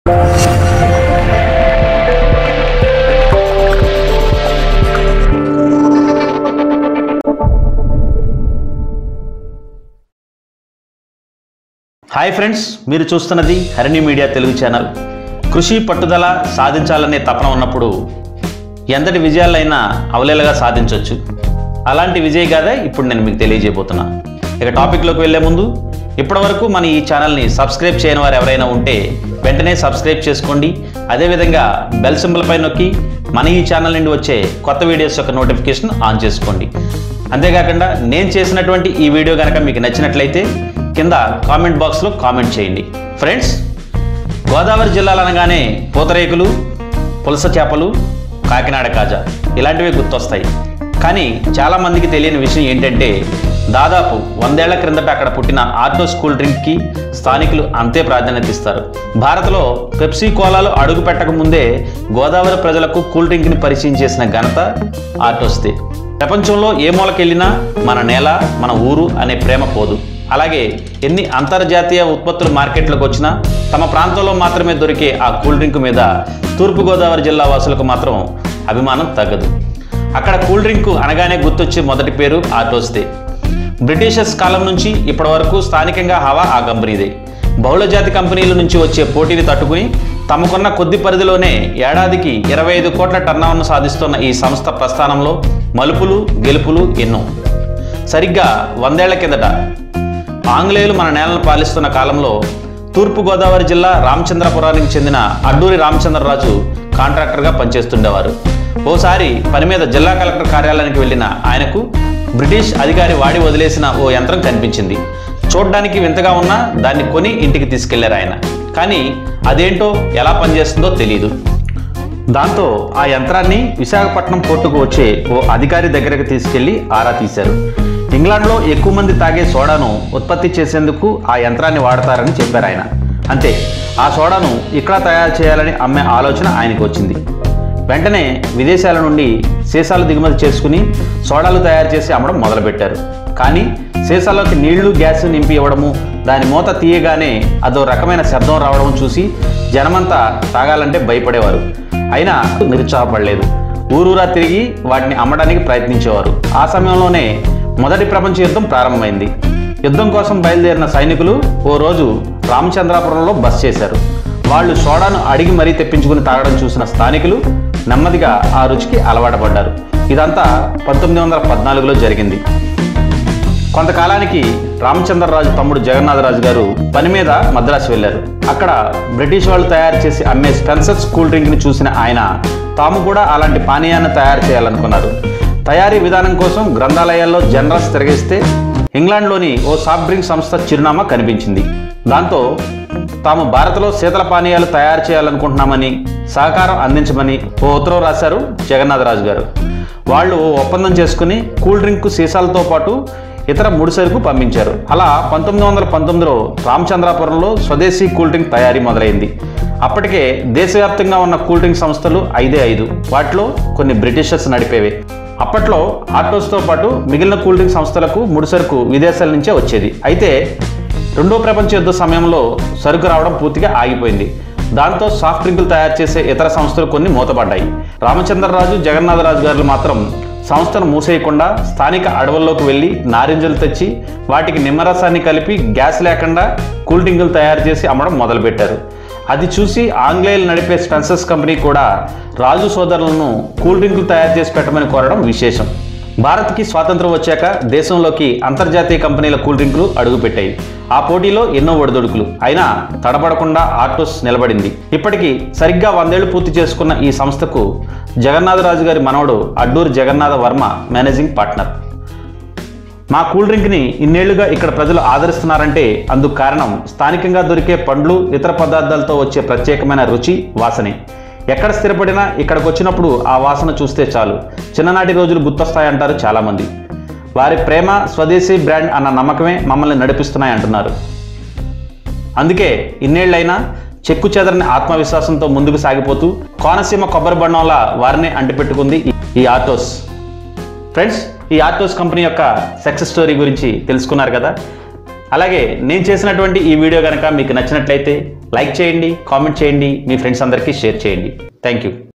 hi friends మీరు చూస్తున్నది Harini media Telugu channel కృషి పట్టుదల సాధించాలనే తపన ఉన్నప్పుడు ఎంతటి విజయాలైనా అవలేలగా సాధించవచ్చు అలాంటి విజయ్ గాథే ఇప్పుడు నేను మీకు తెలియజేయబోతున్నా ఇక టాపిక్లోకి వెళ్ళే ముందు ఇప్పటివరకు మన ఈ ఛానల్ని సబ్స్క్రైబ్ చేయని వారు ఎవరైనా ఉంటే వెంటనే సబ్స్క్రైబ్ చేసుకోండి అదేవిధంగా బెల్ సింబల్ పై నొక్కి మన ఈ ఛానల్ నుండి వచ్చే కొత్త వీడియోస్ యొక్క నోటిఫికేషన్ ఆన్ చేసుకోండి అంతేకాకుండా నేను చేసినటువంటి ఈ వీడియో కనుక మీకు నచ్చినట్లయితే కింద కామెంట్ బాక్స్లో కామెంట్ చేయండి ఫ్రెండ్స్ గోదావరి జిల్లాలు అనగానే పూతరేకులు పులస చేపలు కాకినాడ కాజా ఇలాంటివి గుర్తొస్తాయి కానీ చాలామందికి తెలియని విషయం ఏంటంటే దాదాపు వందేళ్ల క్రిందట అక్కడ పుట్టిన ఆర్టో స్కూల్ డ్రింక్కి స్థానికులు అంతే ప్రాధాన్యత ఇస్తారు భారత్లో పెప్సీ కోలాలు అడుగు పెట్టక ముందే గోదావరి ప్రజలకు కూల్ డ్రింక్ని పరిచయం చేసిన ఘనత ఆర్టోస్దే ప్రపంచంలో ఏ మూలకెళ్ళినా మన నేల మన ఊరు అనే ప్రేమ పోదు అలాగే ఎన్ని అంతర్జాతీయ ఉత్పత్తులు మార్కెట్లోకి వచ్చినా తమ ప్రాంతంలో మాత్రమే దొరికే ఆ కూల్ డ్రింక్ మీద తూర్పుగోదావరి జిల్లా వాసులకు మాత్రం అభిమానం తగ్గదు అక్కడ కూల్ డ్రింక్ అనగానే గుర్తొచ్చే మొదటి పేరు ఆటోస్దే బ్రిటిషర్స్ కాలం నుంచి ఇప్పటి వరకు స్థానికంగా హవా ఆ కంపెనీదే బహుళజాతి కంపెనీల నుంచి వచ్చే పోటీని తట్టుకుని తమకున్న కొద్ది పరిధిలోనే ఏడాదికి ఇరవై ఐదు కోట్ల టర్నోవర్ను సాధిస్తున్న ఈ సంస్థ ప్రస్థానంలో మలుపులు గెలుపులు ఎన్నో సరిగ్గా వందేళ్ల కిందట ఆంగ్లేయులు మన నేలను పాలిస్తున్న కాలంలో తూర్పుగోదావరి జిల్లా రామచంద్రపురానికి చెందిన అడ్డూరి రామచంద్రరాజు కాంట్రాక్టర్గా పనిచేస్తుండేవారు ఓసారి పని మీద జిల్లా కలెక్టర్ కార్యాలయానికి వెళ్ళిన ఆయనకు బ్రిటిష్ అధికారి వాడి వదిలేసిన ఓ యంత్రం కనిపించింది చూడ్డానికి వింతగా ఉన్నా దాన్ని కొని ఇంటికి తీసుకెళ్లారు ఆయన కానీ అదేంటో ఎలా పనిచేస్తుందో తెలియదు దాంతో ఆ యంత్రాన్ని విశాఖపట్నం పోర్టుకు వచ్చే ఓ అధికారి దగ్గరకు తీసుకెళ్లి ఆరా తీశారు ఇంగ్లాండ్లో ఎక్కువ మంది తాగే సోడాను ఉత్పత్తి చేసేందుకు ఆ యంత్రాన్ని వాడతారని చెప్పారు ఆయన అంతే ఆ సోడాను ఇక్కడ తయారు చేయాలని అమ్మే ఆలోచన ఆయనకు వచ్చింది వెంటనే విదేశాల నుండి సీసాలు దిగుమతి చేసుకుని సోడాలు తయారు చేసి అమ్మడం మొదలుపెట్టారు కానీ సీసాలోకి నీళ్లు గ్యాస్ నింపి ఇవ్వడము దాని మూత తీయగానే అదో రకమైన శబ్దం రావడం చూసి జనమంతా తాగాలంటే భయపడేవారు అయినా నిరుత్సాహపడలేదు ఊరూరా తిరిగి వాటిని అమ్మడానికి ప్రయత్నించేవారు ఆ సమయంలోనే మొదటి ప్రపంచ యుద్ధం ప్రారంభమైంది యుద్ధం కోసం బయలుదేరిన సైనికులు ఓ రోజు రామచంద్రాపురంలో బస్ చేశారు వాళ్ళు సోడాను అడిగి మరీ తెప్పించుకుని తాగడం చూసిన స్థానికులు నెమ్మదిగా ఆ రుచికి అలవాటు పడ్డారు ఇదంతా పంతొమ్మిది వందల పద్నాలుగులో జరిగింది కొంతకాలానికి రామచంద్రరాజు తమ్ముడు జగన్నాథరాజు గారు పని మీద మద్రాసు వెళ్ళారు అక్కడ బ్రిటిష్ వాళ్ళు తయారు చేసి అమ్మే స్పెన్సర్స్ కూల్ డ్రింక్ని చూసిన ఆయన తాము కూడా అలాంటి పానీయాన్ని తయారు చేయాలనుకున్నారు తయారీ విధానం కోసం గ్రంథాలయాల్లో జనరల్స్ తిరగేస్తే ఇంగ్లాండ్లోని ఓ సాఫ్ట్ డ్రింక్ సంస్థ చిరునామా కనిపించింది దాంతో తాము భారత్లో శీతల పానీయాలు తయారు చేయాలనుకుంటున్నామని సహకారం అందించమని ఓ ఉత్తరం రాశారు జగన్నాథరాజు గారు వాళ్ళు ఓ ఒప్పందం చేసుకుని కూల్ డ్రింక్ సీసాలతో పాటు ఇతర ముడిసరుకు పంపించారు అలా పంతొమ్మిది వందల పంతొమ్మిదిలో రామచంద్రాపురంలో స్వదేశీ కూల్ డ్రింక్ తయారీ మొదలైంది అప్పటికే దేశవ్యాప్తంగా ఉన్న కూల్ డ్రింక్ సంస్థలు ఐదే ఐదు వాటిలో కొన్ని బ్రిటిషర్స్ నడిపేవే అప్పట్లో ఆటోస్తో పాటు మిగిలిన కూల్ డ్రింక్ సంస్థలకు ముడిసరుకు విదేశాల నుంచే వచ్చేది అయితే రెండో ప్రపంచ యుద్ధ సమయంలో సరుకు రావడం పూర్తిగా ఆగిపోయింది దాంతో సాఫ్ట్ డ్రింకులు తయారు చేసే ఇతర సంస్థలు కొన్ని మూతపడ్డాయి రామచంద్రరాజు జగన్నాథరాజు గారు మాత్రం సంస్థను మూసేయకుండా స్థానిక అడవుల్లోకి వెళ్ళి నారింజలు తెచ్చి వాటికి నిమ్మరసాన్ని కలిపి గ్యాస్ లేకుండా కూల్ డ్రింకులు తయారు చేసి అమ్మడం మొదలుపెట్టారు అది చూసి ఆంగ్లేయులు నడిపే స్పెన్సర్స్ కంపెనీ కూడా రాజు సోదరులను కూల్ డ్రింకులు తయారు చేసి పెట్టమని కోరడం విశేషం భారత్కి స్వాతంత్రం వచ్చాక దేశంలోకి అంతర్జాతీయ కంపెనీల కూల్ డ్రింకులు అడుగుపెట్టాయి ఆ పోటీలో ఎన్నో ఒడిదొడుకులు అయినా తడబడకుండా ఆర్టోస్ నిలబడింది ఇప్పటికీ సరిగ్గా వందేళ్లు పూర్తి చేసుకున్న ఈ సంస్థకు జగన్నాథరాజు గారి మనవడు అడ్డూరి జగన్నాథ వర్మ మేనేజింగ్ పార్ట్నర్ మా కూల్ డ్రింక్ని ఇన్నేళ్లుగా ఇక్కడ ప్రజలు ఆదరిస్తున్నారంటే అందుకు కారణం స్థానికంగా దొరికే పండ్లు ఇతర పదార్థాలతో వచ్చే ప్రత్యేకమైన రుచి వాసనే ఎక్కడ స్థిరపడినా ఇక్కడికి వచ్చినప్పుడు ఆ వాసన చూస్తే చాలు చిన్ననాటి రోజులు గుర్తొస్తాయంటారు చాలామంది వారి ప్రేమ స్వదేశీ బ్రాండ్ అన్న నమ్మకమే మమ్మల్ని నడిపిస్తున్నాయి అంటున్నారు అందుకే ఇన్నేళ్లైనా చెక్కు చెదరని ఆత్మవిశ్వాసంతో ముందుకు సాగిపోతూ కోనసీమ కొబ్బరి బండంలా వారిని అంటిపెట్టుకుంది ఈ- ఈ ఆటోస్ ఫ్రెండ్స్ ఈ ఆర్టోస్ కంపెనీ యొక్క సక్సెస్ స్టోరీ గురించి తెలుసుకున్నారు కదా అలాగే నేను చేసినటువంటి ఈ వీడియో కనుక మీకు నచ్చినట్లయితే లైక్ చేయండి కామెంట్ చేయండి మీ ఫ్రెండ్స్ అందరికీ షేర్ చేయండి థ్యాంక్ యూ